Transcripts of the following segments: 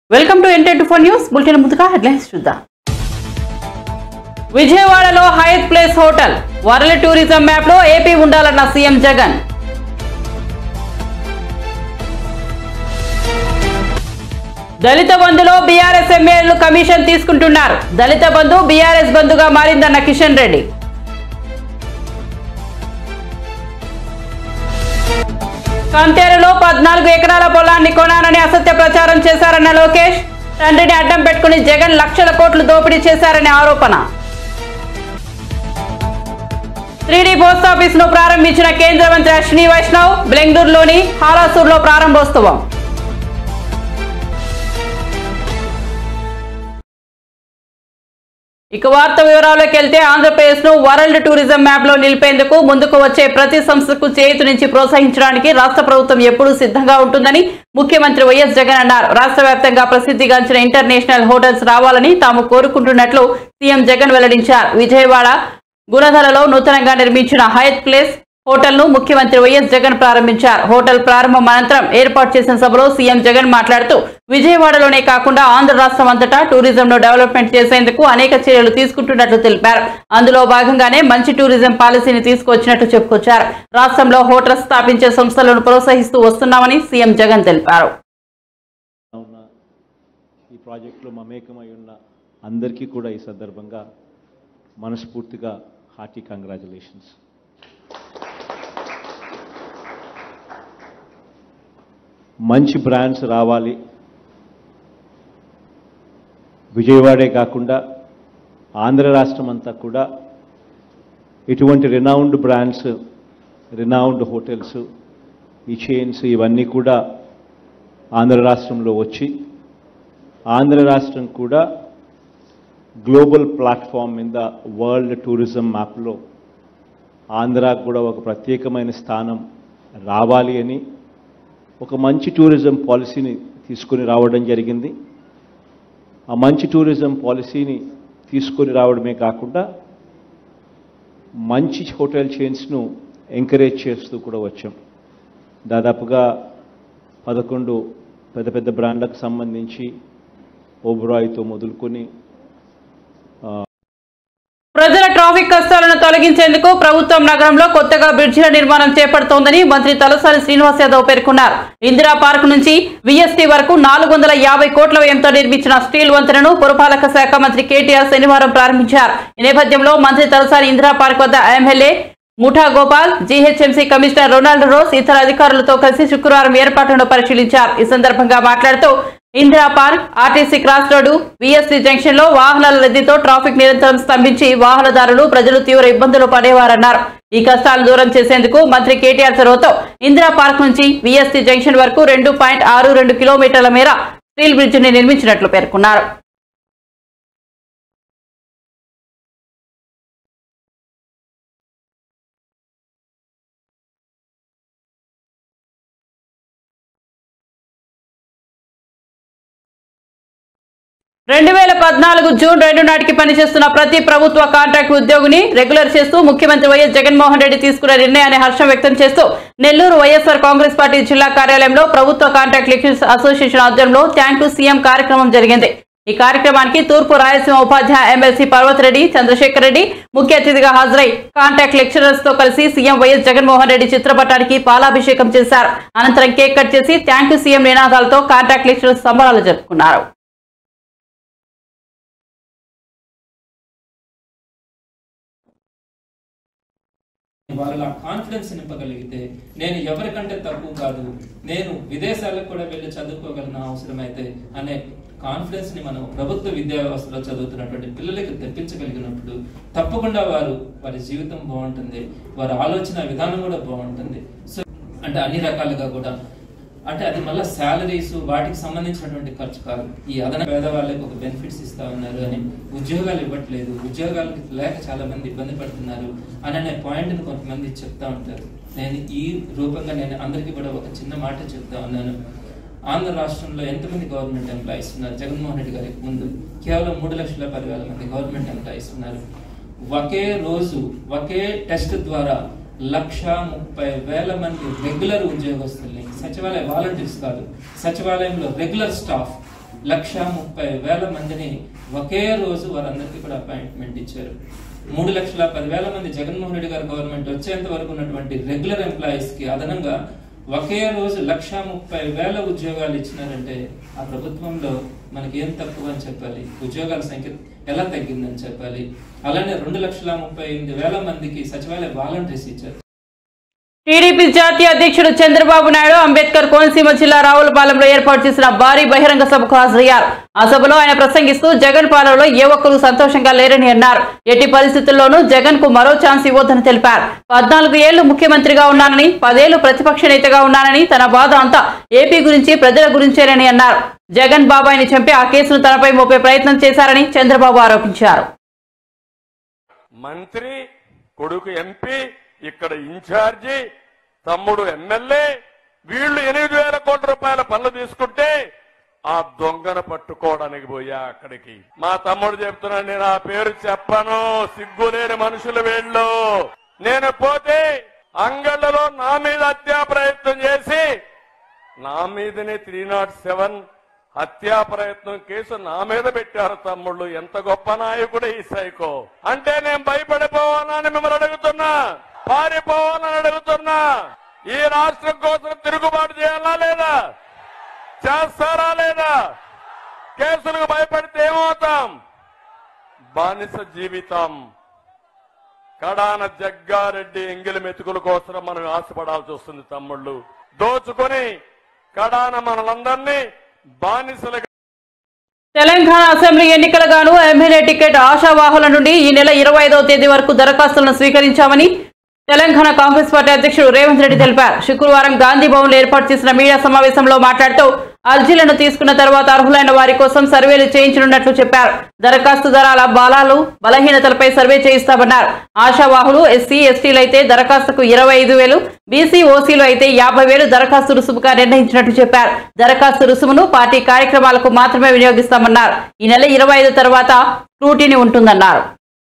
Welcome to enter four news bulletin ముందుగా headlines చూద్దాం విజయవాడలో Hyatt Place hotel world tourism map లో AP ఉండాలన్న సీఎం జగన్ దళిత బంధులో బీఆర్ఎస్ ఎమ్మెల్యేలు కమిషన్ తీసుకుంటున్నారు దళిత బంధు బీఆర్ఎస్ బంధుగా మారిందన్న కిషన్ రెడ్డి కంతేరులో పద్నాలుగు ఎకరాల పొలాన్ని కొనాలని అసత్య ప్రచారం చేశారన్న లోకేష్ తండ్రిని అడ్డం పెట్టుకుని జగన్ లక్షల కోట్లు దోపిడీ చేశారనే ఆరోపణ త్రీడీ పోస్ట్ ఆఫీస్ ను ప్రారంభించిన కేంద్ర మంత్రి అశ్విని వైష్ణవ్ బెంగళూరులోని హాలాసూర్లో ప్రారంభోత్సవం ఇక వార్త వివరాల్లోకి వెళ్తే ఆంధ్రప్రదేశ్ ను వరల్డ్ టూరిజం మ్యాప్ లో నిలిపేందుకు ముందుకు వచ్చే ప్రతి సంస్థకు చేతి నుంచి ప్రోత్సహించడానికి రాష్ట్ర ప్రభుత్వం ఎప్పుడూ సిద్ధంగా ఉంటుందని ముఖ్యమంత్రి వైఎస్ జగన్ అన్నారు రాష్ట్ర వ్యాప్తంగా ప్రసిద్ధిగాంచిన ఇంటర్నేషనల్ హోటల్స్ రావాలని తాము కోరుకుంటున్నట్లు సీఎం జగన్ వెల్లడించారు విజయవాడ గుణదలలో నూతనంగా నిర్మించిన హయత్ ప్లేస్ హోటల్ ను ముఖ్యమంత్రి వైఎస్ జగన్ ప్రారంభించారు హోటల్ ప్రారంభం అనంతరం ఏర్పాటు చేసిన సభలో సీఎం జగన్ మాట్లాడుతూ విజయవాడలోనే కాకుండా ఆంధ్ర రాష్ట్రం అంతటా టూరిజం ను డెవలప్మెంట్ చేసేందుకు అనేక చర్యలు తీసుకుంటున్నట్లు తెలిపారు అందులో భాగంగానే మంచి టూరిజం పాలసీని తీసుకొచ్చినట్లు చెప్పుకొచ్చారు రాష్ట్రంలో హోటల్ స్థాపించే సంస్థలను ప్రోత్సహిస్తూ వస్తున్నామని సీఎం జగన్ తెలిపారు ఉన్న ఈ ప్రాజెక్టులో మమేకమై ఉన్న అందరికీ కూడా ఈ సందర్భంగా మనస్ఫూర్తిగా హార్టీ కంగ్రాచులేషన్స్ మంచి బ్రాండ్స్ రావాలి విజయవాడే కాకుండా ఆంధ్ర రాష్ట్రం అంతా కూడా ఇటువంటి రినౌండ్ బ్రాండ్స్ రినౌండ్ హోటల్స్ ఈ చైన్స్ ఇవన్నీ కూడా ఆంధ్ర రాష్ట్రంలో వచ్చి ఆంధ్ర రాష్ట్రం కూడా గ్లోబల్ ప్లాట్ఫామ్ మీద వరల్డ్ టూరిజం మ్యాప్లో ఆంధ్రాకు కూడా ఒక ప్రత్యేకమైన స్థానం రావాలి అని ఒక మంచి టూరిజం పాలసీని తీసుకొని రావడం జరిగింది ఆ మంచి టూరిజం పాలసీని తీసుకొని రావడమే కాకుండా మంచి హోటల్ చైన్స్ను ఎంకరేజ్ చేస్తూ కూడా వచ్చాం దాదాపుగా పదకొండు పెద్ద పెద్ద బ్రాండ్లకు సంబంధించి ఓబ్రాయ్తో మొదలుకొని ప్రజల ట్రాఫిక్ కష్టాలను తొలగించేందుకు ప్రభుత్వం నగరంలో కొత్తగా బ్రిడ్జిల నిర్మాణం చేపడుతోందని మంత్రి తలసాని శ్రీనివాస్ యాదవ్ పేర్కొన్నారు ఇందిరా పార్క్ నుంచి విఎస్టీ వరకు నాలుగు వందల యాభై కోట్ల వ్యయంతో నిర్మించిన స్టీల్ వంతెనను పురపాలక శాఖ మంత్రి కేటీఆర్ శనివారం ప్రారంభించారు ఈ నేపథ్యంలో మంత్రి తలసాని ఇందిరా పార్క్ వద్ద MLA Mutha Gopal GHMC commissioner Ronald Rose ఇతర అధికారులతో కలిసి శుక్రవారం ఏర్పాట్లను పరిశీలించారు ఈ సందర్భంగా మాట్లాడుతూ Indira park RTC cross road VSC junction లో వాహనాల రద్దీతో ట్రాఫిక్ నిరంతరం స్తంభించి వాహనదారులు ప్రజలు తీవ్ర ఇబ్బందులు పడేవారన్నారు ఈ కష్టాలను దూరం చేసేందుకు మంత్రి కేటీఆర్ చొరవతో ఇందిరా పార్క్ నుంచి విఎస్సీ జంక్షన్ వరకు రెండు పాయింట్ ఆరు రెండు కిలోమీటర్ల మేర స్టీల్ బ్రిడ్జిని నిర్మించినట్లు పేర్కొన్నారు రెండు వేల పద్నాలుగు జూన్ రెండు నాటికి పనిచేస్తున్న ప్రతి ప్రభుత్వ కాంట్రాక్ట్ ఉద్యోగిని రెగ్యులర్ చేస్తూ ముఖ్యమంత్రి వైఎస్ జగన్మోహన్ రెడ్డి తీసుకున్న నిర్ణయాన్ని హర్షం వ్యక్తం చేస్తూ నెల్లూరు వైఎస్ఆర్ కాంగ్రెస్ పార్టీ జిల్లా కార్యాలయంలో ప్రభుత్వ కాంట్రాక్ట్ లెక్చరర్స్ అసోసియేషన్ ఆధ్వర్యంలో థ్యాంక్ టు సీఎం కార్యక్రమం జరిగింది ఈ కార్యక్రమానికి తూర్పు రాయలసీమ ఉపాధ్యాయ ఎమ్మెల్సీ పర్వతరెడ్డి చంద్రశేఖర్ రెడ్డి ముఖ్య అతిథిగా హాజరై కాంట్రాక్ట్ లెక్చరర్స్ తో కలిసి సీఎం వైఎస్ జగన్మోహన్ రెడ్డి చిత్రపటానికి పాలాభిషేకం చేశారు అనంతరం కేక్ కట్ చేసి థ్యాంక్ యూ సీఎం నినాదాలతో కాంట్రాక్ట్ లెక్చరర్స్ సంబరాలు జరుపుకున్నారు వాళ్ళ కాన్ఫిడెన్స్ నింపగలిగితే నేను ఎవరికంటే తక్కువ కాదు నేను విదేశాలకు కూడా వెళ్ళి చదువుకోగలను అవసరమైతే అనే కాన్ఫిడెన్స్ ని మనం ప్రభుత్వ విద్యా వ్యవస్థలో చదువుతున్నటువంటి పిల్లలకి తెప్పించగలిగినప్పుడు తప్పకుండా వారు వారి జీవితం బాగుంటుంది వారి ఆలోచన విధానం కూడా బాగుంటుంది సో అంటే అన్ని రకాలుగా కూడా అంటే అది మళ్ళీ శాలరీస్ వాటికి సంబంధించినటువంటి ఖర్చు కాదు ఈ అదన పేదవాళ్ళకి ఒక బెనిఫిట్స్ ఇస్తా ఉన్నారు అని ఉద్యోగాలు ఇవ్వట్లేదు ఉద్యోగాలు లేక చాలా మంది ఇబ్బంది పడుతున్నారు అని అనే పాయింట్ని కొంతమంది చెప్తా ఉంటారు నేను ఈ రూపంగా నేను అందరికీ కూడా ఒక చిన్న మాట చెప్తా ఉన్నాను ఆంధ్ర రాష్ట్రంలో ఎంతమంది గవర్నమెంట్ ఎంప్లాయీస్ ఉన్నారు జగన్మోహన్ రెడ్డి గారికి ముందు కేవలం మూడు లక్షల పదివేల మంది గవర్నమెంట్ ఎంప్లాయీస్ ఉన్నారు ఒకే రోజు ఒకే టెస్ట్ ద్వారా లక్ష ముప్పై వేల మంది రెగ్యులర్ ఉద్యోగస్తుల్ని సచివాలయ వాలంటీర్స్ కాదు సచివాలయంలో రెగ్యులర్ స్టాఫ్ లక్ష ముప్పై వేల మందిని ఒకే రోజు వారందరికీ కూడా అపాయింట్మెంట్ ఇచ్చారు మూడు లక్షల పదివేల మంది జగన్మోహన్ రెడ్డి గారి గవర్నమెంట్ వచ్చేంత వరకు ఉన్నటువంటి రెగ్యులర్ ఎంప్లాయీస్ కి అదనంగా ఒకే రోజు లక్ష ముప్పై వేల ఉద్యోగాలు ఇచ్చినారంటే ఆ ప్రభుత్వంలో మనకి ఏం తక్కువ అని చెప్పాలి ఉద్యోగాల సంఖ్య ఎలా తగ్గిందని చెప్పాలి అలానే రెండు లక్షల ముప్పై ఎనిమిది వేల మందికి సచివాలయ వాలంటీర్స్ ఇచ్చారు టీడీపీ జాతీయ అధ్యక్షుడు చంద్రబాబు నాయుడు అంబేద్కర్ కోనసీమ జిల్లా రావులపాలెంలో ఏర్పాటు చేసిన భారీ బహిరంగ సభకు హాజరయ్యారు ఆ సభలో ఆయన ప్రసంగిస్తూ జగన్ పాలనలో ఏ ఒక్కరూ సంతోషంగా లేరని అన్నారు ఎట్టి పరిస్థితుల్లోనూ జగన్ కు మరో ఛాన్స్ ఇవ్వొద్దని తెలిపారు పద్నాలుగు ఏళ్లు ముఖ్యమంత్రిగా ఉన్నానని పదేళ్లు ప్రతిపక్ష నేతగా ఉన్నానని తన బాధ అంతా ఏపీ గురించి ప్రజల గురించేనని అన్నారు జగన్ బాబాయిని చంపి ఆ కేసును తనపై మోపే ప్రయత్నం చేశారని చంద్రబాబు ఆరోపించారు మంత్రి కొడుకు ఎంపీ ఇక్కడ ఇన్ఛార్జి తమ్ముడు ఎమ్మెల్యే వీళ్ళు ఎనిమిది వేల కోట్ల రూపాయల పనులు తీసుకుంటే ఆ దొంగను పట్టుకోవడానికి పోయా అక్కడికి మా తమ్ముడు చెప్తున్నాడు నేను ఆ పేరు చెప్పను సిగ్గులేని మనుషులు వీళ్ళు నేను పోతే అంగళ్ళలో నా మీద హత్యా ప్రయత్నం చేసి నా మీదనే త్రీ నాట్ సెవెన్ హత్యా ప్రయత్నం కేసు నా మీద పెట్టారు తమ్ముళ్ళు ఎంత గొప్ప నాయకుడు ఈ సైకో అంటే నేను భయపడిపోవాలని మిమ్మల్ని అడుగుతున్నా పారిపోవాలని అడుగుతున్నా ఈ రాష్ట్రం కోసం తిరుగుబాటు చేయాలా లేదా చేస్తారా లేదా కేసులకు భయపడితే ఏమవుతాం బానిస జీవితం కడాన జగ్గారెడ్డి ఎంగిలి మెతుకుల కోసం మనం ఆశపడాల్సి వస్తుంది తమ్ముళ్ళు దోచుకొని కడాన మనలందరినీ బానిసలుగా తెలంగాణ అసెంబ్లీ ఎన్నికలుగాను ఎమ్మెల్యే టికెట్ ఆశావాహుల నుండి ఈ నెల ఇరవై ఐదవ తేదీ వరకు దరఖాస్తులను స్వీకరించామని తెలంగాణ కాంగ్రెస్ పార్టీ అధ్యక్షుడు రేవంత్ రెడ్డి తెలిపారు శుక్రవారం గాంధీ భవన్ లో ఏర్పాటు చేసిన మీడియా సమావేశంలో మాట్లాడుతూ అర్జీలను తీసుకున్న తర్వాత అర్హులైన వారి కోసం సర్వేలు చేయించనున్నట్లు చెప్పారు దరఖాస్తుదారాల బలాలు బలహీనతలపై సర్వే చేయిస్తామన్నారు ఆశావాహులు ఎస్సీ ఎస్టీలు అయితే దరఖాస్తుకు ఇరవై ఐదు వేలు బీసీ ఓసీలు అయితే యాభై వేలు దరఖాస్తు రుసుముగా నిర్ణయించినట్లు చెప్పారు దరఖాస్తు రుసుమును పార్టీ కార్యక్రమాలకు మాత్రమే వినియోగిస్తామన్నారు ఈ నెల ఇరవై ఐదు తర్వాత స్క్రూటీని ఉంటుందన్నారు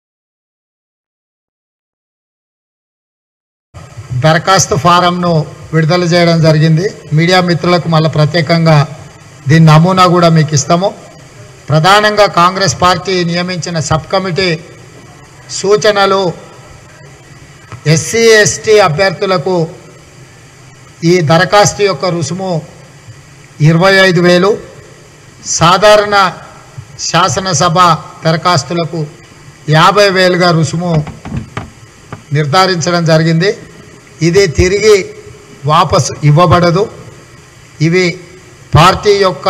దరఖాస్తు ఫారంను విడుదల చేయడం జరిగింది మీడియా మిత్రులకు మళ్ళీ ప్రత్యేకంగా దీని నమూనా కూడా మీకు ఇస్తాము ప్రధానంగా కాంగ్రెస్ పార్టీ నియమించిన సబ్ కమిటీ సూచనలు ఎస్సీ ఎస్టీ అభ్యర్థులకు ఈ దరఖాస్తు యొక్క రుసుము ఇరవై ఐదు వేలు సాధారణ శాసనసభ దరఖాస్తులకు యాభై వేలుగా రుసుము నిర్ధారించడం జరిగింది ఇది తిరిగి వాపసు ఇవ్వబడదు ఇవి పార్టీ యొక్క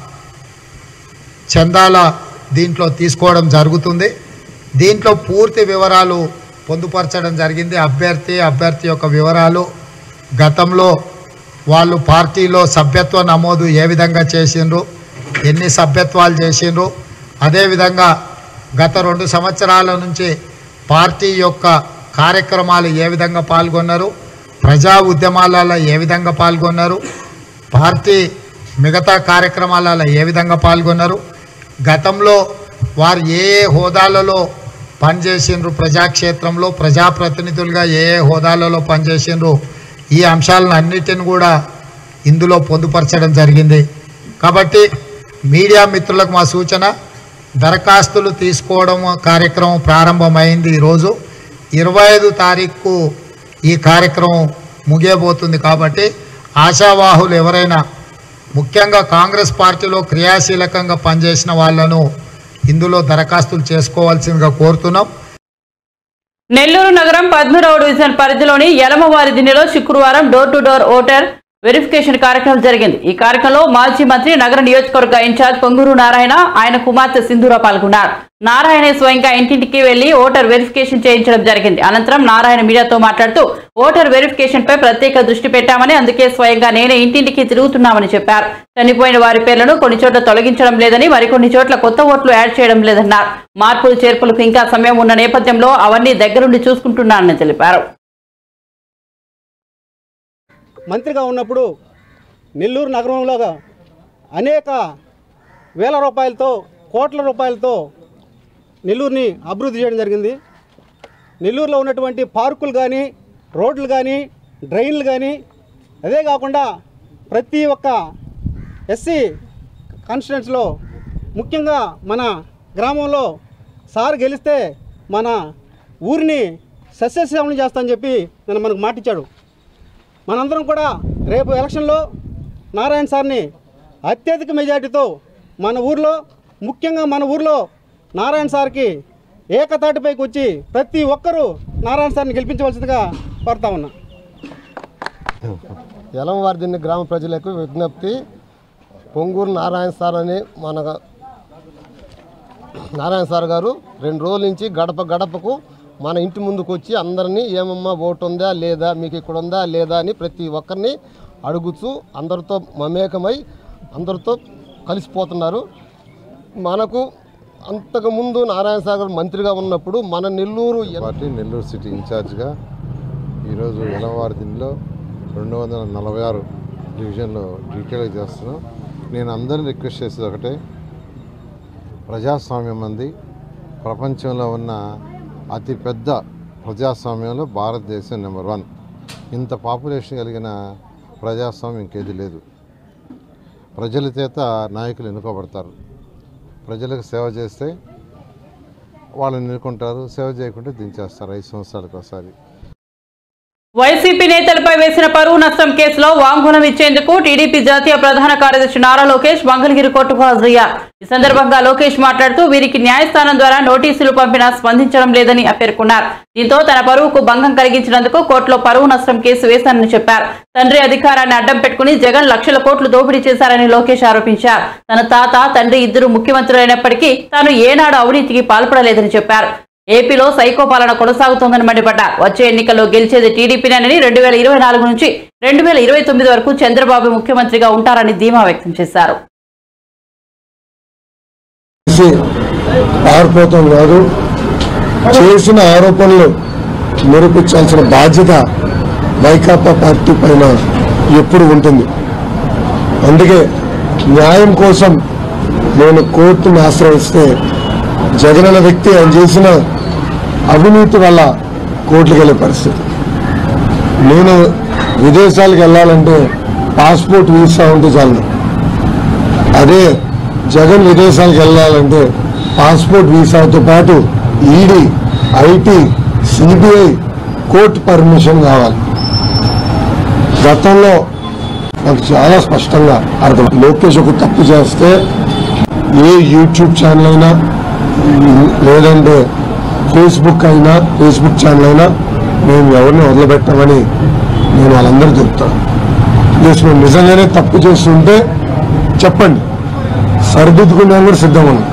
చందాల దీంట్లో తీసుకోవడం జరుగుతుంది దీంట్లో పూర్తి వివరాలు పొందుపరచడం జరిగింది అభ్యర్థి అభ్యర్థి యొక్క వివరాలు గతంలో వాళ్ళు పార్టీలో సభ్యత్వ నమోదు ఏ విధంగా చేసిండ్రు ఎన్ని సభ్యత్వాలు చేసిండ్రు అదేవిధంగా గత రెండు సంవత్సరాల నుంచి పార్టీ యొక్క కార్యక్రమాలు ఏ విధంగా పాల్గొన్నారు ప్రజా ఉద్యమాలలో ఏ విధంగా పాల్గొన్నారు పార్టీ మిగతా కార్యక్రమాలలో ఏ విధంగా పాల్గొన్నారు గతంలో వారు ఏ ఏ హోదాలలో పనిచేసిండ్రు ప్రజాక్షేత్రంలో ప్రజాప్రతినిధులుగా ఏ ఏ హోదాలలో పనిచేసిండ్రు ఈ అంశాలను అన్నిటిని కూడా ఇందులో పొందుపరచడం జరిగింది కాబట్టి మీడియా మిత్రులకు మా సూచన దరఖాస్తులు తీసుకోవడం కార్యక్రమం ప్రారంభమైంది ఈరోజు ఇరవై ఐదు తారీఖు ఈ కార్యక్రమం ముగియబోతుంది కాబట్టి ఆశావాహులు ఎవరైనా ముఖ్యంగా కాంగ్రెస్ పార్టీలో క్రియాశీలకంగా పనిచేసిన వాళ్ళను ఇందులో దరఖాస్తులు చేసుకోవాల్సిందిగా కోరుతున్నాం నెల్లూరు నగరం పద్మరావు డివిజన్ పరిధిలోని యలమవారిదినిలో శుక్రవారం door to door voter verification కార్యక్రమం జరిగింది ఈ కార్యక్రమంలో మాజీ మంత్రి నగర నియోజకవర్గ ఇన్ఛార్జ్ పొంగూరు నారాయణ ఆయన కుమార్తె సింధూర పాల్గొన్నారు నారాయణ స్వయంగా ఇంటింటికి వెళ్లి ఓటర్ వెరిఫికేషన్ చేయించడం జరిగింది అనంతరం నారాయణ మీడియాతో మాట్లాడుతూ ఓటర్ వెరిఫికేషన్ పై ప్రత్యేక దృష్టి పెట్టామని అందుకే స్వయంగా నేనే ఇంటింటికి తిరుగుతున్నామని చెప్పారు చనిపోయిన వారి పేర్లను కొన్ని చోట్ల తొలగించడం లేదని మరికొన్ని చోట్ల కొత్త ఓట్లు యాడ్ చేయడం లేదన్నారు మార్పులు చేర్పులకు ఇంకా సమయం ఉన్న నేపథ్యంలో అవన్నీ దగ్గరుండి చూసుకుంటున్నానని తెలిపారు మంత్రిగా ఉన్నప్పుడు నెల్లూరు నగరంలో అనేక వేల రూపాయలతో కోట్ల రూపాయలతో నెల్లూరుని అభివృద్ధి చేయడం జరిగింది నెల్లూరులో ఉన్నటువంటి పార్కులు కానీ రోడ్లు కానీ డ్రైన్లు కానీ అదే కాకుండా ప్రతి ఒక్క ఎస్సీ కాన్స్టిట్యున్సీలో ముఖ్యంగా మన గ్రామంలో సార్ గెలిస్తే మన ఊరిని సస్యశ్యామలం చేస్తానని చెప్పి నేను మనకు మాటిచ్చాడు మనందరం కూడా రేపు ఎలక్షన్లో నారాయణ సార్ని అత్యధిక మెజార్టీతో మన ఊర్లో ముఖ్యంగా మన ఊర్లో నారాయణ సార్కి ఏకతాటిపైకి వచ్చి ప్రతి ఒక్కరూ నారాయణ సార్ని గెలిపించవలసిందిగా కోరుతా ఉన్నా యలంవారిదిన్ని గ్రామ ప్రజలకు విజ్ఞప్తి పొంగూరు నారాయణ సార్ అని మన నారాయణ సార్ గారు రెండు రోజుల నుంచి గడప గడపకు మన ఇంటి ముందుకు వచ్చి అందరినీ ఏమమ్మా ఓటు ఉందా లేదా మీకు ఇక్కడ ఉందా లేదా అని ప్రతి ఒక్కరిని అడుగుతూ అందరితో మమేకమై అందరితో కలిసిపోతున్నారు మనకు అంతకుముందు నారాయణ సాగర్ మంత్రిగా ఉన్నప్పుడు మన నెల్లూరు ఎన్- పార్టీ నెల్లూరు సిటీ ఇన్ఛార్జ్గా ఈరోజు ఎలవారిదిలో రెండు వందల నలభై ఆరు డివిజన్లో డీటెయిల్గా చేస్తున్నాం నేను అందరిని రిక్వెస్ట్ చేసేది ఒకటే ప్రజాస్వామ్యం అంది ప్రపంచంలో ఉన్న అతి పెద్ద ప్రజాస్వామ్యంలో భారతదేశం నెంబర్ వన్ ఇంత పాపులేషన్ కలిగిన ప్రజాస్వామ్యం ఇంకేది లేదు ప్రజల చేత నాయకులు ఎన్నుకోబడతారు ప్రజలకు సేవ చేస్తే వాళ్ళని ఎన్నుకుంటారు సేవ చేయకుంటే దించేస్తారు ఐదు సంవత్సరాలకు ఒకసారి వైసీపీ నేతలపై వేసిన పరువు నష్టం కేసులో వాంగ్మూలం ఇచ్చేందుకు టీడీపీ జాతీయ ప్రధాన కార్యదర్శి నారా లోకేష్ మంగళగిరి కోర్టుకు హాజరయ్యారు ఈ సందర్భంగా లోకేష్ మాట్లాడుతూ వీరికి న్యాయస్థానం ద్వారా నోటీసులు పంపినా స్పందించడం లేదని పేర్కొన్నారు దీంతో తన పరువుకు భంగం కలిగించినందుకు కోర్టులో పరువు నష్టం కేసు వేశానని చెప్పారు తండ్రి అధికారాన్ని అడ్డం పెట్టుకుని జగన్ లక్షల కోట్లు దోపిడీ చేశారని లోకేష్ ఆరోపించారు తన తాత తండ్రి ఇద్దరు ముఖ్యమంత్రులైనప్పటికీ తాను ఏనాడు అవినీతికి పాల్పడలేదని చెప్పారు ఏపీలో సైకో పాలన కొనసాగుతోందని మండిపడ్డారు వచ్చే ఎన్నికల్లో గెలిచేది టీడీపీనేనని రెండు వేల ఇరవై నాలుగు నుంచి రెండు వేల ఇరవై తొమ్మిది వరకు చంద్రబాబు ముఖ్యమంత్రిగా ఉంటారని ధీమా వ్యక్తం చేశారు చేసి పారిపోతాం కాదు చేసిన ఆరోపణలు నిరూపించాల్సిన బాధ్యత వైకాపా పార్టీ పైన ఎప్పుడు ఉంటుంది అందుకే న్యాయం కోసం నేను కోర్టుని ఆశ్రయిస్తే జగన్ అనే వ్యక్తి ఆయన చేసిన అవినీతి వల్ల కోర్టుకు వెళ్ళే పరిస్థితి నేను విదేశాలకు వెళ్ళాలంటే పాస్పోర్ట్ వీసా ఉంటే చాలు అదే జగన్ విదేశాలకు వెళ్ళాలంటే పాస్పోర్ట్ వీసాతో పాటు ED IT CBI court permission కావాలి గతంలో నాకు చాలా స్పష్టంగా అర్థం లోకేష్ ఒక తప్పు చేస్తే ఏ యూట్యూబ్ ఛానల్ అయినా లేదంటే ఫేస్బుక్ అయినా ఫేస్బుక్ ఛానల్ అయినా మేము ఎవరిని వదిలిపెట్టామని నేను వాళ్ళందరూ చెప్తాను ప్లస్ మేము నిజంగానే తప్పు చేస్తుంటే చెప్పండి సరిదిద్దుకునే కూడా సిద్ధం ఉన్నాం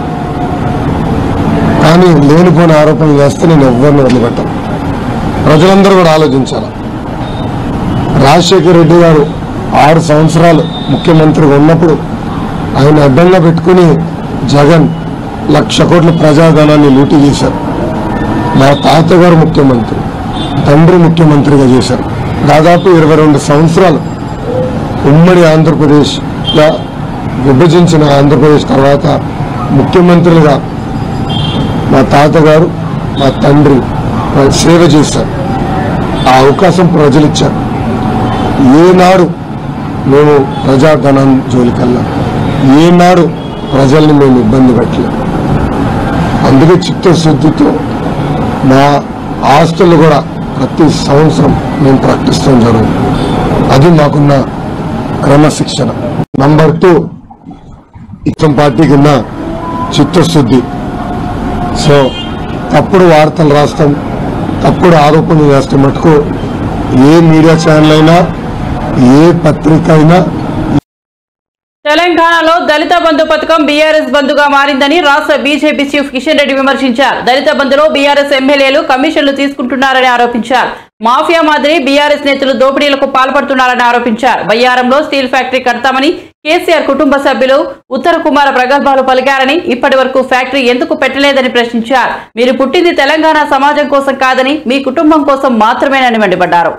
కానీ లేనిపోయిన ఆరోపణలు చేస్తే నేను ఎవరిని వదిలిపెట్టాను ప్రజలందరూ కూడా ఆలోచించాలి రాజశేఖర రెడ్డి గారు ఆరు సంవత్సరాలు ముఖ్యమంత్రిగా ఉన్నప్పుడు ఆయన అడ్డంగా పెట్టుకుని జగన్ లక్ష కోట్ల ప్రజాధనాన్ని లూటీ చేశారు మా తాతగారు ముఖ్యమంత్రి తండ్రి ముఖ్యమంత్రిగా చేశారు దాదాపు ఇరవై రెండు సంవత్సరాలు ఉమ్మడి ఆంధ్రప్రదేశ్గా విభజించిన ఆంధ్రప్రదేశ్ తర్వాత ముఖ్యమంత్రులుగా మా తాతగారు మా తండ్రి వాళ్ళు సేవ చేశారు ఆ అవకాశం ప్రజలు ఇచ్చారు ఏనాడు మేము ప్రజాధనం జోలికల్లా ఏనాడు ప్రజల్ని మేము ఇబ్బంది పెట్టలేదు అందుకే చిత్తశుద్ధితో మా ఆస్తులు కూడా ప్రతి సంవత్సరం మేము ప్రకటిస్తాం జరుగుతుంది అది మాకున్న క్రమశిక్షణ నంబర్ టూ ఇష్టం పార్టీ కింద చిత్తశుద్ధి సో తప్పుడు వార్తలు రాస్తాం తప్పుడు ఆరోపణలు చేస్తాం మటుకు ఏ మీడియా ఛానల్ అయినా ఏ పత్రిక అయినా తెలంగాణలో దళిత బంధు పథకం బీఆర్ఎస్ బంధుగా మారిందని రాష్ట్ర బీజేపీ చీఫ్ కిషన్ రెడ్డి విమర్శించారు దళిత బంధులో బీఆర్ఎస్ ఎమ్మెల్యేలు కమిషన్లు తీసుకుంటున్నారని ఆరోపించారు మాఫియా మాదిరి బీఆర్ఎస్ నేతలు దోపిడీలకు పాల్పడుతున్నారని ఆరోపించారు బయ్యారంలో స్టీల్ ఫ్యాక్టరీ కడతామని కేసీఆర్ కుటుంబ సభ్యులు ఉత్తర కుమార ప్రగల్భాలు పలికారని ఇప్పటి వరకు ఫ్యాక్టరీ ఎందుకు పెట్టలేదని ప్రశ్నించారు మీరు పుట్టింది తెలంగాణ సమాజం కోసం కాదని మీ కుటుంబం కోసం మాత్రమేనని మండిపడ్డారు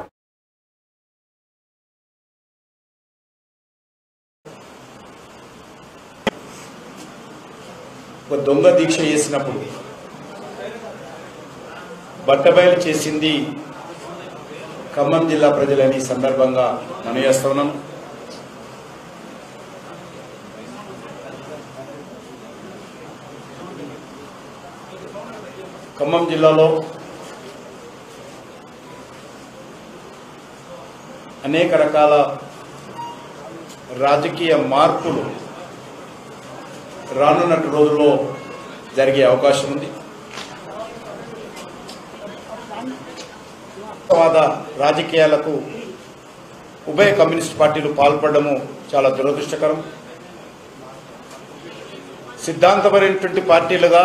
ఒక దొంగ దీక్ష చేసినప్పుడు బట్టబయలు చేసింది ఖమ్మం జిల్లా ప్రజలని ఈ సందర్భంగా మనయేస్తున్నాను ఖమ్మం జిల్లాలో అనేక రకాల రాజకీయ మార్పులు రానున్నట్టు రోజుల్లో జరిగే అవకాశం ఉంది వాద రాజకీయాలకు ఉభయ కమ్యూనిస్ట్ పార్టీలు పాల్పడము చాలా దురదృష్టకరం సిద్ధాంతపరమైనటువంటి పార్టీలుగా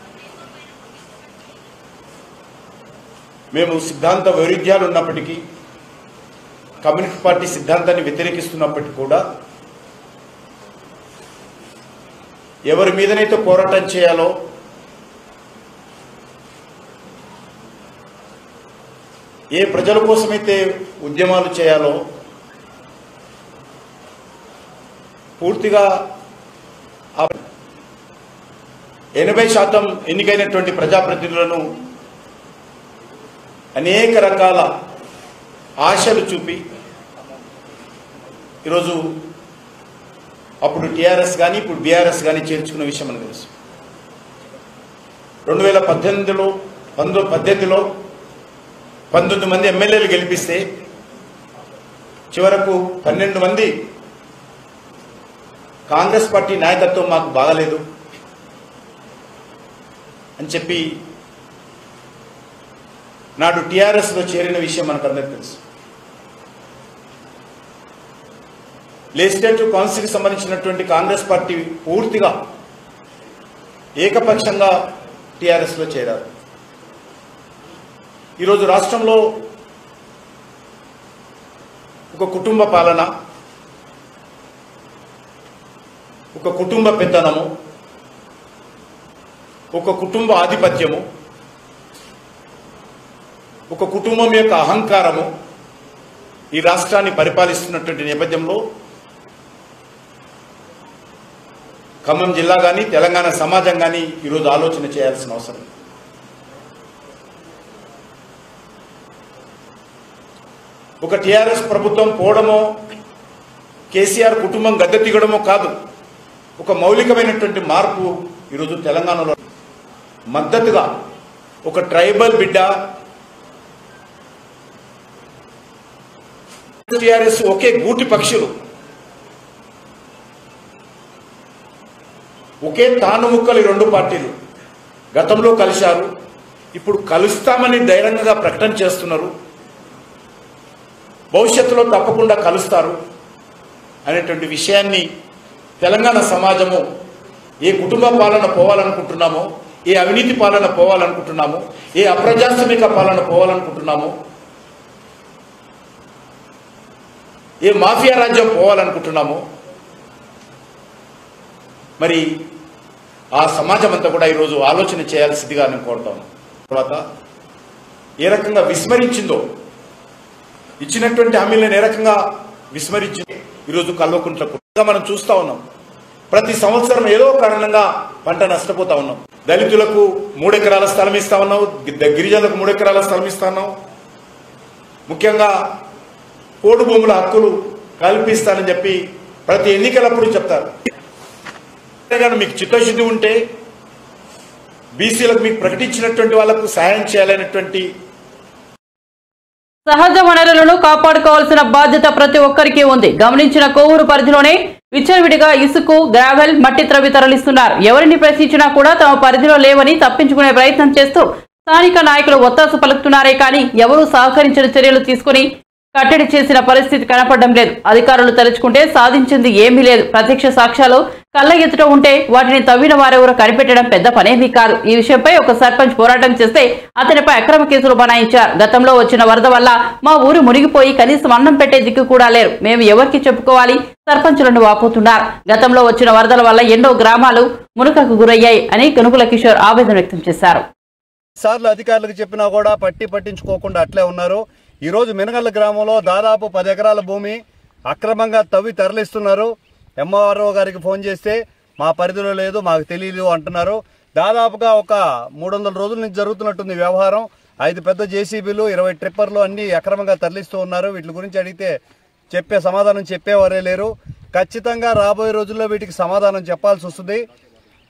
మేము సిద్ధాంత వైరుధ్యాలు ఉన్నప్పటికీ కమ్యూనిస్ట్ పార్టీ సిద్ధాంతాన్ని వ్యతిరేకిస్తున్నప్పటికీ కూడా ఎవరి మీదనైతే పోరాటం చేయాలో ఏ ప్రజల కోసమైతే ఉద్యమాలు చేయాలో పూర్తిగా ఆ- ఎనభై శాతం ఎన్నికైనటువంటి ప్రజాప్రతినిధులను అనేక రకాల ఆశలు చూపి ఈరోజు అప్పుడు టీఆర్ఎస్ కానీ ఇప్పుడు బీఆర్ఎస్ కానీ చేర్చుకున్న విషయం మనకు తెలుసు రెండు వేల పద్దెనిమిదిలో పంతొమ్మిది పద్దెనిమిదిలో పంతొమ్మిది మంది ఎమ్మెల్యేలు గెలిపిస్తే చివరకు పన్నెండు మంది కాంగ్రెస్ పార్టీ నాయకత్వం మాకు బాగలేదు అని చెప్పి నాడు టీఆర్ఎస్లో చేరిన విషయం మనకు అందరికీ తెలుసు లెజిస్లేటివ్ కౌన్సిల్కి సంబంధించినటువంటి కాంగ్రెస్ పార్టీ పూర్తిగా ఏకపక్షంగా టీఆర్ఎస్లో చేరారు ఈరోజు రాష్ట్రంలో ఒక కుటుంబ పాలన ఒక కుటుంబ పెత్తనము ఒక కుటుంబ ఆధిపత్యము ఒక కుటుంబం యొక్క అహంకారము ఈ రాష్ట్రాన్ని పరిపాలిస్తున్నటువంటి నేపథ్యంలో ఖమ్మం జిల్లా కానీ తెలంగాణ సమాజం కానీ ఈరోజు ఆలోచన చేయాల్సిన అవసరం ఉంది. ఒక టీఆర్ఎస్ ప్రభుత్వం పోవడమో కేసీఆర్ కుటుంబం గద్దె దిగడమో కాదు ఒక మౌలికమైనటువంటి మార్పు ఈరోజు తెలంగాణలో మద్దతుగా ఒక ట్రైబల్ బిడ్డ టిఆర్ఎస్ ఒకే గూటి పక్షులు ఒకే తాను ముక్కలు ఈ రెండు పార్టీలు గతంలో కలిశారు ఇప్పుడు కలుస్తామని ధైర్యంగా ప్రకటన చేస్తున్నారు భవిష్యత్తులో తప్పకుండా కలుస్తారు అనేటువంటి విషయాన్ని తెలంగాణ సమాజము ఏ కుటుంబ పాలన పోవాలనుకుంటున్నామో ఏ అవినీతి పాలన పోవాలనుకుంటున్నామో ఏ అప్రజాస్వామిక పాలన పోవాలనుకుంటున్నామో ఏ మాఫియా రాజ్యం పోవాలనుకుంటున్నామో మరి ఆ సమాజం అంతా కూడా ఈరోజు ఆలోచన చేయాల్సిందిగా నేను కోరుతాను తర్వాత ఏ రకంగా విస్మరించిందో ఇచ్చినటువంటి హామీలను ఏ రకంగా విస్మరించి ఈరోజు కల్వకుంట్లకు మనం చూస్తా ఉన్నాం ప్రతి సంవత్సరం ఏదో కారణంగా పంట నష్టపోతా ఉన్నాం దళితులకు మూడెకరాల స్థలం ఇస్తా ఉన్నావు గి- గిరిజనులకు మూడెకరాల స్థలం ఇస్తా ఉన్నావు ముఖ్యంగా పోడు భూముల హక్కులు కల్పిస్తానని చెప్పి ప్రతి ఎన్నికలప్పుడు చెప్తారు కానీ మీకు చిత్తశుద్ధి ఉంటే బీసీలకు మీకు ప్రకటించినటువంటి వాళ్ళకు సహాయం చేయాలనేటువంటి సహజ వనరులను కాపాడుకోవాల్సిన బాధ్యత ప్రతి ఒక్కరికి ఉంది గమనించిన కోవూరు పరిధిలోనే విచ్చలవిడిగా ఇసుకు గ్రావెల్ మట్టి త్రవి తరలిస్తున్నారు ఎవరిని ప్రశ్నించినా కూడా తమ పరిధిలో లేవని తప్పించుకునే ప్రయత్నం చేస్తూ స్థానిక నాయకులు ఒత్తాసు పలుకుతున్నారే కానీ ఎవరూ సహకరించిన చర్యలు తీసుకుని కట్టడి చేసిన పరిస్థితి కనపడడం లేదు అధికారులు తలుచుకుంటే సాధించింది ఏమీ లేదు ప్రత్యక్ష సాక్ష్యాలు కళ్ళ ఎదుట ఉంటే వాటిని తవ్విన వారెవరో కనిపెట్టడం పెద్ద పనేమీ కాదు ఈ విషయంపై ఒక సర్పంచ్ పోరాటం చేస్తే అతనిపై అక్రమ కేసులు బనాయించారు గతంలో వచ్చిన వరద వల్ల మా ఊరు మునిగిపోయి కనీసం అన్నం పెట్టే దిక్కు కూడా లేరు మేము ఎవరికి చెప్పుకోవాలి సర్పంచులను వాపోతున్నారు గతంలో వచ్చిన వరదల వల్ల ఎన్నో గ్రామాలు మునకకు గురయ్యాయి అని కనుకుల కిషోర్ ఆవేదన వ్యక్తం చేశారు సార్లు అధికారులకు చెప్పినా కూడా పట్టి పట్టించుకోకుండా అట్లే ఉన్నారు ఈరోజు మినగల్ల గ్రామంలో దాదాపు పది ఎకరాల భూమి అక్రమంగా తవ్వి తరలిస్తున్నారు ఎంఆర్ఓ గారికి ఫోన్ చేస్తే మా పరిధిలో లేదు మాకు తెలియదు అంటున్నారు దాదాపుగా ఒక మూడు వందల రోజుల నుంచి జరుగుతున్నట్టుంది వ్యవహారం ఐదు పెద్ద జేసీబీలు ఇరవై ట్రిప్పర్లు అన్ని అక్రమంగా తరలిస్తూ ఉన్నారు వీటి గురించి అడిగితే చెప్పే సమాధానం చెప్పేవారే లేరు ఖచ్చితంగా రాబోయే రోజుల్లో వీటికి సమాధానం చెప్పాల్సి వస్తుంది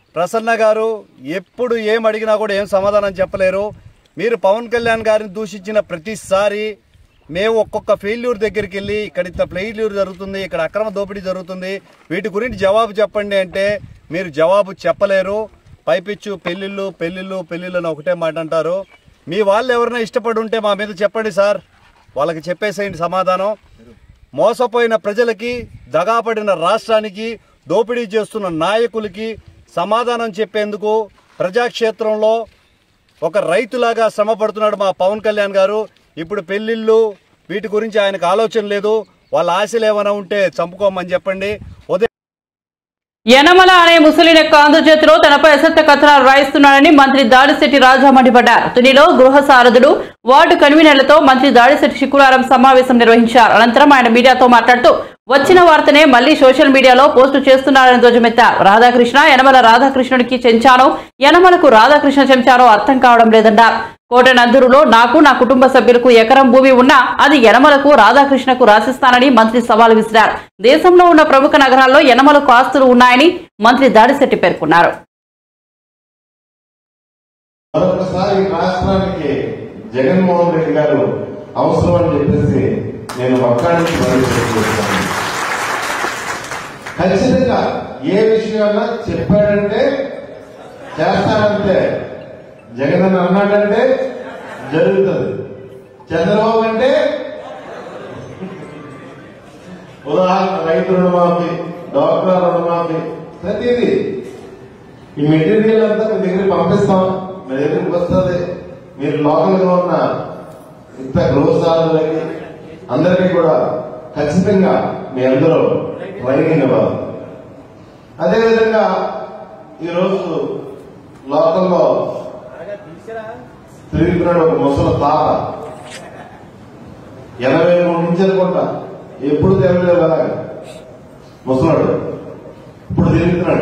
ప్రసన్న గారు ఎప్పుడు ఏం అడిగినా కూడా ఏం సమాధానం చెప్పలేరు మీరు పవన్ కళ్యాణ్ గారిని దూషించిన ప్రతిసారి మేము ఒక్కొక్క ఫెయిల్యూర్ దగ్గరికి వెళ్ళి ఇక్కడ ఇంత ఫెయిల్యూర్ జరుగుతుంది ఇక్కడ అక్రమ దోపిడీ జరుగుతుంది వీటి గురించి జవాబు చెప్పండి అంటే మీరు జవాబు చెప్పలేరు పైపిచ్చు పెళ్ళిళ్ళు పెళ్ళిళ్ళు పెళ్ళిళ్ళు అని ఒకటే మాట అంటారు మీ వాళ్ళు ఎవరైనా ఇష్టపడి ఉంటే మా మీద చెప్పండి సార్ వాళ్ళకి చెప్పేసేయండి సమాధానం మోసపోయిన ప్రజలకి దగాపడిన రాష్ట్రానికి దోపిడీ చేస్తున్న నాయకులకి సమాధానం చెప్పేందుకు ప్రజాక్షేత్రంలో ఒక రైతులాగా శ్రమ పడుతున్నాడు మా పవన్ కళ్యాణ్ గారు ఇప్పుడు పెళ్ళిళ్ళు వీటి గురించి ఆయనకు ఆలోచన లేదు వాళ్ళ ఆశలు ఏమైనా ఉంటే చంపుకోమని చెప్పండి ఉదయం యనమల అనే ముసలిన ఆంధ్రజ్యోతిలో తనపై అసత్య కథనాలు రాయిస్తున్నాడని మంత్రి దాడిశెట్టి రాజా మండిపడ్డారు తునిలో గృహ సారథుడు వార్డు కన్వీనర్లతో మంత్రి దాడిశెట్టి శుక్రవారం సమావేశం నిర్వహించారు అనంతరం ఆయన మీడియాతో మాట్లాడుతూ వచ్చిన వార్తనే మళ్లీ సోషల్ మీడియాలో పోస్టు చేస్తున్నారని ధ్వజమెత్తారు రాధాకృష్ణ యనమల రాధాకృష్ణుడికి చెంచానో యనమలకు రాధాకృష్ణ చెంచానో అర్థం కావడం లేదన్నారు కోట నందూరులో నాకు నా కుటుంబ సభ్యులకు ఎకరం భూమి ఉన్నా అది యనమలకు రాధాకృష్ణకు రాసిస్తానని మంత్రి సవాల్ విసిరారు దేశంలో ఉన్న ప్రముఖ నగరాల్లో యనమలకు ఆస్తులు ఉన్నాయని మంత్రి దాడిశెట్టి పేర్కొన్నారు మరొకసారి రాష్ట్రానికి జగన్మోహన్ రెడ్డి గారు అవసరం అని చెప్పేసి నేను ఒక్కడానికి చేస్తాను ఖచ్చితంగా ఏ విషయాన్నా చెప్పాడంటే చేస్తాడంటే జగన్ అని అన్నాడంటే జరుగుతుంది చంద్రబాబు అంటే ఉదాహరణ రైతు రుణమాఫీ డాక్టర్ రుణమాఫీ ప్రతిదీ ఈ మెటీరియల్ అంతా మీ దగ్గరికి పంపిస్తాం మీ దగ్గరికి వస్తుంది మీరు లోకల్ గా ఉన్న ఇంత గృహస్థానులకి అందరికీ కూడా ఖచ్చితంగా మీ అందరూ ట్రైనింగ్ ఇవ్వాలి అదేవిధంగా ఈరోజు లోకల్లో తిరుగుతున్నాడు ఒక ముసలి తాత ఎనభై మూడు నుంచి అనుకుంటా ఎప్పుడు తిరగలేదు అలాగా ముసలాడు ఇప్పుడు తిరుగుతున్నాడు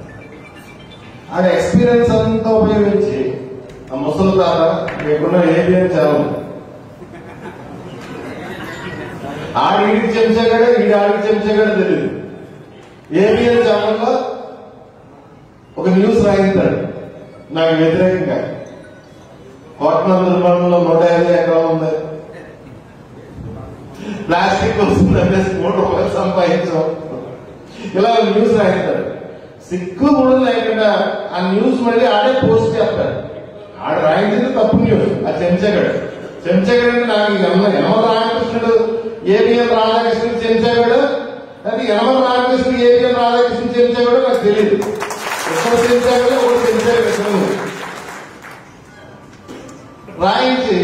ఆ ఎక్స్పీరియన్స్ అంతా ఉపయోగించి ఆ ముసలి తాత మీకున్న ఏబిఎం ఛానల్ ఆడికి చెంచగాడే వీడి ఆడికి చెంచగాడే తెలియదు ఏబిఎం ఛానల్లో ఒక న్యూస్ రాయిస్తాడు నాకు వ్యతిరేకంగా కోట్ల నిర్మాణంలో నూట యాభై ఎకరాలు ఉంది ప్లాస్టిక్ వస్తుందంటే మూడు రూపాయలు సంపాదించాం ఇలా ఒక న్యూస్ రాయిస్తాడు సిగ్గు కూడా లేకుండా ఆ న్యూస్ మళ్ళీ ఆడే పోస్ట్ చేస్తాడు ఆడ రాయించింది తప్పు న్యూస్ ఆ చెంచగాడు చెంచగాడు అంటే నాకు ఎనమ ఎనమ రామకృష్ణుడు ఏబిఎం రాధాకృష్ణుడు చెంచగాడు అది యనమల రామకృష్ణుడు ఏబిఎం రాధాకృష్ణుడు చెంచగాడు నాకు తెలియదు ఎక్కడ చెంచాగాడు ఒకటి చెంచాగాడు రాయించి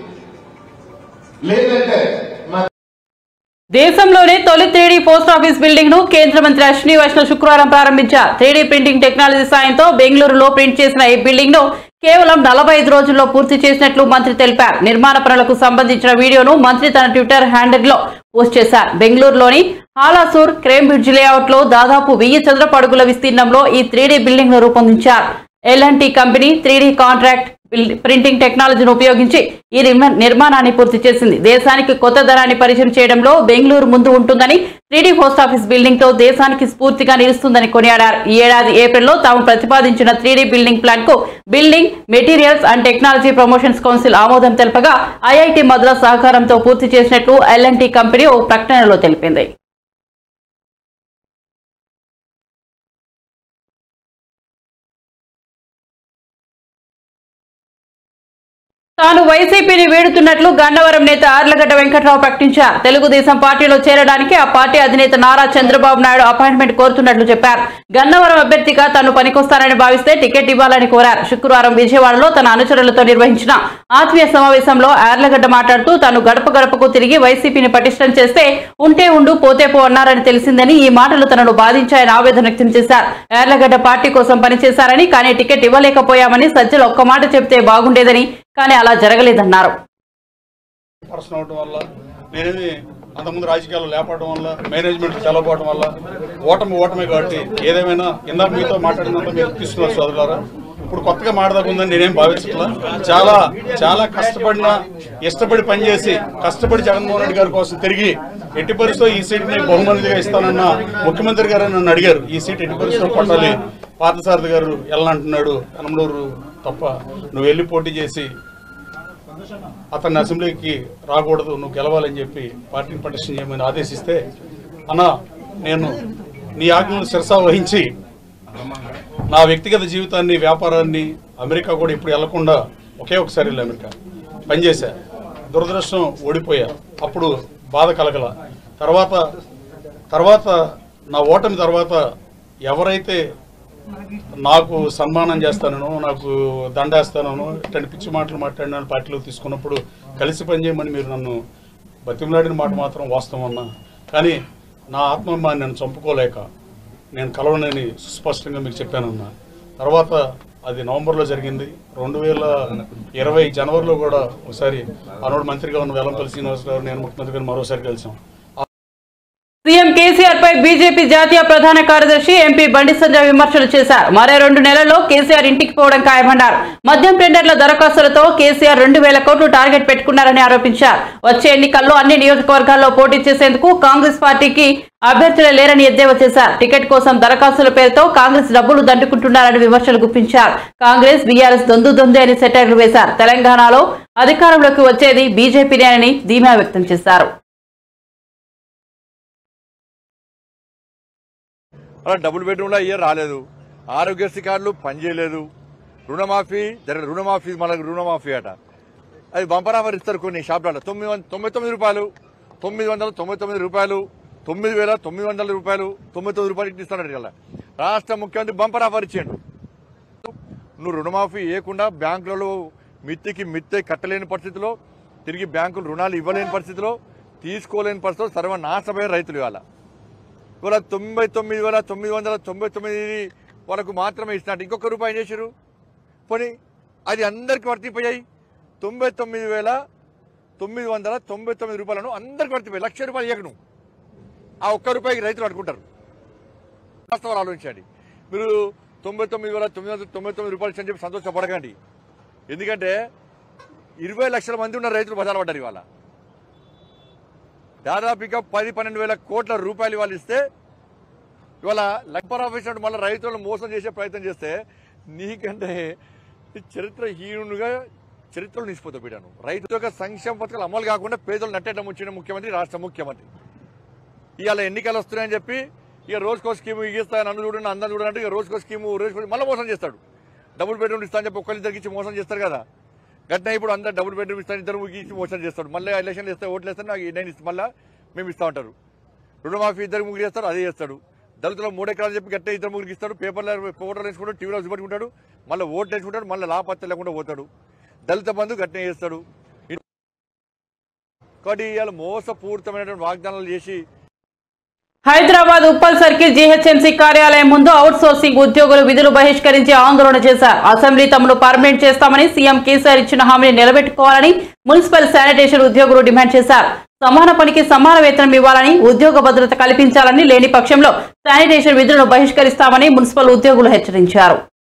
లేదంటే మా దేశంలోనే తొలి త్రీడీ పోస్ట్ ఆఫీస్ బిల్డింగ్ ను కేంద్ర మంత్రి అశ్విని వైష్ణవ్ శుక్రవారం ప్రారంభించారు త్రీడీ ప్రింటింగ్ టెక్నాలజీ సాయంతో బెంగళూరులో ప్రింట్ చేసిన ఈ బిల్డింగ్ ను కేవలం నలభై ఐదు రోజుల్లో పూర్తి చేసినట్లు మంత్రి తెలిపారు నిర్మాణ పనులకు సంబంధించిన వీడియోను మంత్రి తన ట్విట్టర్ హ్యాండిల్ లో పోస్ట్ చేశారు బెంగళూరులోని హాలాసూర్ క్రేమ్ బ్రిడ్జ్ లేఅవుట్ లో దాదాపు వెయ్యి చదరపు అడుగుల విస్తీర్ణంలో ఈ త్రీడీ బిల్డింగ్ ను రూపొందించారు ఎల్ఎన్టీ కంపెనీ త్రీడీ కాంట్రాక్ట్ బిల్- ప్రింటింగ్ టెక్నాలజీని ఉపయోగించి ఈ నిర్మ- నిర్మాణాన్ని పూర్తి చేసింది దేశానికి కొత్త ధరాన్ని పరిచయం చేయడంలో బెంగళూరు ముందు ఉంటుందని త్రీడీ పోస్ట్ ఆఫీస్ బిల్డింగ్ తో దేశానికి స్ఫూర్తిగా నిలుస్తుందని కొనియాడారు ఈ ఏడాది ఏప్రిల్లో తాము ప్రతిపాదించిన త్రీడీ బిల్డింగ్ ప్లాన్ కు building materials and technology promotions council ఆమోదం తెలపగా ఐఐటి మద్రాస్ సహకారంతో పూర్తి చేసినట్లు ఎల్ఎన్టీ కంపెనీ ఓ ప్రకటనలో తెలిపింది తాను వైసీపీని వీడుతున్నట్లు గన్నవరం నేత ఆర్లగడ్డ వెంకట్రావు ప్రకటించారు తెలుగుదేశం పార్టీలో చేరడానికి ఆ పార్టీ అధినేత నారా చంద్రబాబు నాయుడు అపాయింట్మెంట్ కోరుతున్నట్లు చెప్పారు గన్నవరం అభ్యర్థిగా తాను పనికొస్తానని భావిస్తే టికెట్ ఇవ్వాలని కోరారు శుక్రవారం విజయవాడలో తన అనుచరులతో నిర్వహించిన ఆత్మీయ సమావేశంలో ఆర్లగడ్డ మాట్లాడుతూ తాను గడప గడపకు తిరిగి వైసీపీని పటిష్టం చేస్తే ఉంటే ఉండు పోతే పో అన్నారని తెలిసిందని ఈ మాటలు తనను బాధించాయని ఆవేదన వ్యక్తం చేశారు యార్లగడ్డ పార్టీ కోసం పనిచేశారని కానీ టికెట్ ఇవ్వలేకపోయామని సజ్జలు ఒక్క మాట చెప్తే బాగుండేదని కానీ అలా జరగలేదన్నారు పర్సన్ అవడం వల్ల నేనేది అంతకుముందు రాజకీయాల్లో లేపడం వల్ల మేనేజ్మెంట్ చల్లబోవడం వల్ల ఓటమి ఓటమే కాబట్టి ఏదేమైనా ఇందాక మీతో మాట్లాడినంత మీరు తీసుకున్నారు సోదరులారా ఇప్పుడు కొత్తగా మాడదాకుందని నేనేం భావించట్లా చాలా చాలా కష్టపడిన ఇష్టపడి పనిచేసి కష్టపడి జగన్మోహన్ రెడ్డి గారి కోసం తిరిగి ఎట్టి పరిస్థితుల్లో ఈ సీట్ని బహుమతిగా ఇస్తానన్న ముఖ్యమంత్రి గారు నన్ను అడిగారు ఈ సీట్ ఎట్టి పరిస్థితుల్లో కొట్టాలి పార్థసారథి గారు వెళ్ళనంటున్నాడు అనమడూరు తప్ప నువ్వు వెళ్ళి పోటీ చేసి అతన్ని అసెంబ్లీకి రాకూడదు నువ్వు గెలవాలని చెప్పి పార్టీని పటిష్టం చేయమని ఆదేశిస్తే అన్న నేను నీ ఆజ్ఞను శిరసా వహించి నా వ్యక్తిగత జీవితాన్ని వ్యాపారాన్ని అమెరికా కూడా ఇప్పుడు వెళ్లకుండా ఒకే ఒకసారి వెళ్ళి అమెరికా పనిచేశా దురదృష్టం ఓడిపోయా అప్పుడు బాధ కలగల తర్వాత తర్వాత నా ఓటమి తర్వాత ఎవరైతే నాకు సన్మానం చేస్తానో నాకు దండేస్తానో ఇట్లాంటి పిచ్చి మాటలు మాట్లాడిన పార్టీలో తీసుకున్నప్పుడు కలిసి పనిచేయమని మీరు నన్ను బతిమలాడిన మాట మాత్రం వాస్తవం అన్నా కానీ నా ఆత్మాభిమాన్ని నేను చంపుకోలేక నేను కలవనని సుస్పష్టంగా మీకు చెప్పానన్నా తర్వాత అది నవంబర్లో జరిగింది రెండు వేల ఇరవై జనవరిలో కూడా ఒకసారి ఆనాడు మంత్రిగా ఉన్న వెల్లంపల్లి శ్రీనివాస్ గారు నేను ముఖ్యమంత్రి గారు మరోసారి కలిసాం సీఎం కేసీఆర్ పై బీజేపీ జాతీయ ప్రధాన కార్యదర్శి ఎంపీ బండి సంజయ్ విమర్శలు చేశారు మరో రెండు నెలల్లో కేసీఆర్ ఇంటికి పోవడం ఖాయమన్నారు మద్యం టెండర్ల దరఖాస్తులతో కేసీఆర్ రెండు వేల కోట్లు టార్గెట్ పెట్టుకున్నారని ఆరోపించారు వచ్చే ఎన్నికల్లో అన్ని నియోజకవర్గాల్లో పోటీ చేసేందుకు కాంగ్రెస్ పార్టీకి అభ్యర్థులే లేరని ఎద్దేవా చేశారు టికెట్ కోసం దరఖాస్తుల పేరుతో కాంగ్రెస్ డబ్బులు దండుకుంటున్నారని విమర్శలు గుప్పించారు కాంగ్రెస్ బీఆర్ఎస్ దొందు దొందు అని సెటైర్లు వేశారు తెలంగాణలో అధికారంలోకి వచ్చేది బీజేపీనేనని ధీమా వ్యక్తం చేశారు అలా డబుల్ బెడ్రూమ్లో అయ్యే రాలేదు ఆరోగ్యశ్రీ కార్డులు పనిచేయలేదు రుణమాఫీ జరగదు రుణమాఫీ మనకు రుణమాఫీ అట అది బంపర్ ఆఫర్ ఇస్తారు కొన్ని షాప్లలో తొమ్మిది వంద తొంభై తొమ్మిది రూపాయలు తొమ్మిది వందల తొంభై తొమ్మిది రూపాయలు తొమ్మిది వేల తొమ్మిది వందల రూపాయలు తొమ్మిది తొమ్మిది రూపాయలు ఇస్తున్నాడు ఇలా రాష్ట్ర ముఖ్యమంత్రి బంపర్ ఆఫర్ ఇచ్చాడు నువ్వు రుణమాఫీ ఇవ్వకుండా బ్యాంకులలో మిత్తికి మిత్తే కట్టలేని పరిస్థితిలో తిరిగి బ్యాంకులు రుణాలు ఇవ్వలేని పరిస్థితిలో తీసుకోలేని పరిస్థితిలో సర్వనాశమైన రైతులు ఇవాళ ఇవాళ తొంభై తొమ్మిది వేల తొమ్మిది వందల తొంభై తొమ్మిది వరకు మాత్రమే ఇచ్చినట్టు ఇంకొక రూపాయి ఏం చేశారు పోనీ అది అందరికి వర్తిపోయాయి తొంభై తొమ్మిది వేల తొమ్మిది వందల తొంభై తొమ్మిది రూపాయలను అందరికి వర్తిపోయాయి లక్ష రూపాయలు ఇవ్వకను ఆ ఒక్క రూపాయికి రైతులు అనుకుంటారు వాస్తవాలు ఆలోచించండి మీరు తొంభై తొమ్మిది వేల తొమ్మిది వందల తొంభై తొమ్మిది రూపాయలు అని చెప్పి సంతోషపడకండి ఎందుకంటే ఇరవై లక్షల మంది ఉన్న రైతులు బజారు పడ్డారు ఇవాళ దాదాపుగా పది పన్నెండు వేల కోట్ల రూపాయలు ఇవాళ ఇస్తే ఇవాళ లక్పర్ ఆఫీసర్ మళ్ళీ రైతులను మోసం చేసే ప్రయత్నం చేస్తే నీకంటే చరిత్రహీనుగా చరిత్రలో నిలిచిపోతావు బిడ్డను రైతు యొక్క సంక్షేమ పథకాలు అమలు కాకుండా పేదలు నట్టేటం వచ్చిన ముఖ్యమంత్రి రాష్ట్ర ముఖ్యమంత్రి ఇవాళ ఎన్నికలు వస్తున్నాయని చెప్పి ఇక రోజుకో స్కీమ్ ఇస్తాను నన్ను చూడండి అందరూ చూడండి ఇక రోజుకో స్కీమ్ రోజుకో మళ్ళీ మోసం చేస్తాడు డబుల్ బెడ్రూమ్ ఇస్తా అని చెప్పి ఒకళ్ళిద్దరికి ఇచ్చి మోసం చేస్తారు కదా గట్టిన ఇప్పుడు అందరు డబుల్ బెడ్రూమ్ ఇస్తాను ఇద్దరు ఇచ్చి మోసం చేస్తాడు మళ్ళీ ఎలక్షన్ ఇస్తే ఓట్లు వేస్తే నాకు నేను ఇస్తా మళ్ళీ మేము ఇస్తా ఉంటారు రుణమాఫీ ఇద్దరు ముగ్గురు చేస్తారు అదే చేస్తాడు దళితులు మూడు ఎకరాలు చెప్పి గట్టే ఇద్దరు ముగ్గురికి ఇస్తాడు పేపర్లో ఫోటోలు వేసుకుంటాడు టీవీలో చూపెట్టుకుంటాడు మళ్ళీ ఓట్లు వేసుకుంటాడు మళ్ళీ లాపత్త లేకుండా పోతాడు దళిత బంధు గట్టిన చేస్తాడు కాబట్టి ఇవాళ మోసపూరితమైనటువంటి వాగ్దానాలు చేసి హైదరాబాద్ ఉప్పల్ సర్కిల్ జీహెచ్ఎంసీ కార్యాలయం ముందు అవుట్ సోర్సింగ్ ఉద్యోగులు విధులు బహిష్కరించి ఆందోళన చేశారు అసెంబ్లీ తమను పర్మనెంట్ చేస్తామని సీఎం కేసీఆర్ ఇచ్చిన హామీని నిలబెట్టుకోవాలని మున్సిపల్ శానిటేషన్ ఉద్యోగులు డిమాండ్ చేశారు సమాన పనికి సమాన వేతనం ఇవ్వాలని ఉద్యోగ భద్రత కల్పించాలని లేని పక్షంలో శానిటేషన్ విధులను బహిష్కరిస్తామని మున్సిపల్ ఉద్యోగులు హెచ్చరించారు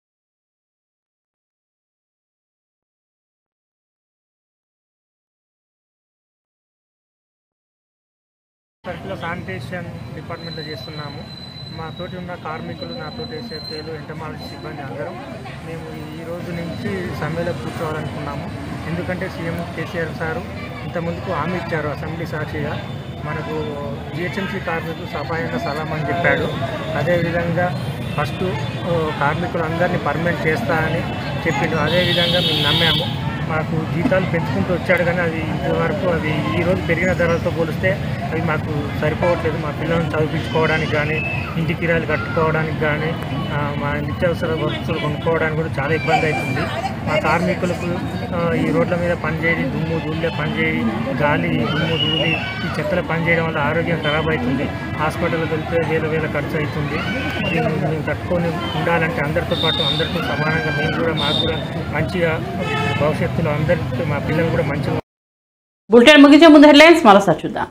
సర్కిల్లో శానిటేషన్ డిపార్ట్మెంట్లో చేస్తున్నాము మా తోటి ఉన్న కార్మికులు నాతోటి ఎస్ఎఫ్ఏలు ఎంటమాలజీ సిబ్బంది అందరం మేము ఈ రోజు నుంచి సమ్మెలో కూర్చోవాలనుకున్నాము ఎందుకంటే సీఎం కేసీఆర్ సారు ఇంతకుముందుకు హామీ ఇచ్చారు అసెంబ్లీ సాక్షిగా మనకు జిహెచ్ఎంసీ కార్మికులు సఫాయంగా సలాం అని చెప్పాడు అదేవిధంగా ఫస్ట్ కార్మికులందరినీ పర్మనెంట్ చేస్తా అని చెప్పిండు అదేవిధంగా మేము నమ్మాము మాకు జీతాలు పెంచుకుంటూ వచ్చాడు కానీ అది ఇంతవరకు అవి ఈ రోజు పెరిగిన ధరలతో పోలిస్తే అవి మాకు సరిపోవట్లేదు మా పిల్లల్ని చదివించుకోవడానికి కానీ ఇంటి కిరాయిలు కట్టుకోవడానికి కానీ ఆ, మా నిత్యావసర వస్తువులు కొనుక్కోవడానికి కూడా చాలా ఇబ్బంది అవుతుంది మా కార్మికులకు ఆ, ఈ రోడ్ల మీద పనిచేయడి దుమ్ము ధూళిలో పనిచేయి గాలి దుమ్ము ధూళి ఈ చెత్తలో పనిచేయడం వల్ల ఆరోగ్యం ఖరాబ్ అవుతుంది హాస్పిటల్కి వెళ్తే వేల వేల ఖర్చు అవుతుంది దీన్ని మేము తట్టుకొని ఉండాలంటే అందరితో పాటు అందరితో సమానంగా మేము కూడా మాకు కూడా మంచిగా భవిష్యత్తులో అందరితో మా పిల్లలు కూడా మంచిగా బులెటిన్ ముగించే ముందు హెడ్లైన్స్ మరోసారి చూద్దాం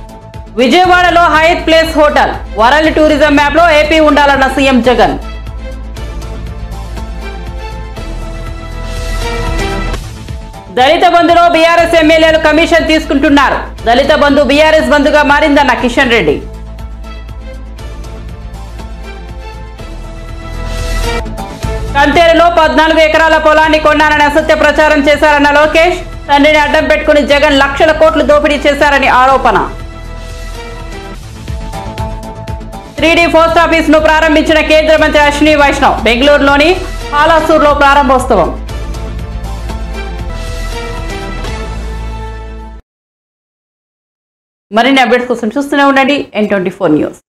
విజయవాడలో Hyatt Place hotel world tourism map లో ఏపీ ఉండాలన్న సీఎం జగన్ దళిత బంధులో బీఆర్ఎస్ ఎమ్మెల్యేలు కమిషన్ తీసుకుంటున్నారు దళిత బంధు బీఆర్ఎస్ బంధుగా మారిందన్న కిషన్ రెడ్డి కంతేరులో పద్నాలుగు ఎకరాల పొలాన్ని కొన్నానని అసత్య ప్రచారం చేశారన్న లోకేష్ తండ్రిని అడ్డం పెట్టుకుని జగన్ లక్షల కోట్లు దోపిడీ చేశారని ఆరోపణ త్రీడీ పోస్ట్ ఆఫీస్ ను ప్రారంభించిన కేంద్ర మంత్రి అశ్విని వైష్ణవ్ బెంగళూరులోని హాలాసూర్లో ప్రారంభోత్సవం మరిన్ని అప్డేట్స్ కోసం చూస్తూనే ఉండండి ఎన్ ట్వంటీ ఫోర్ న్యూస్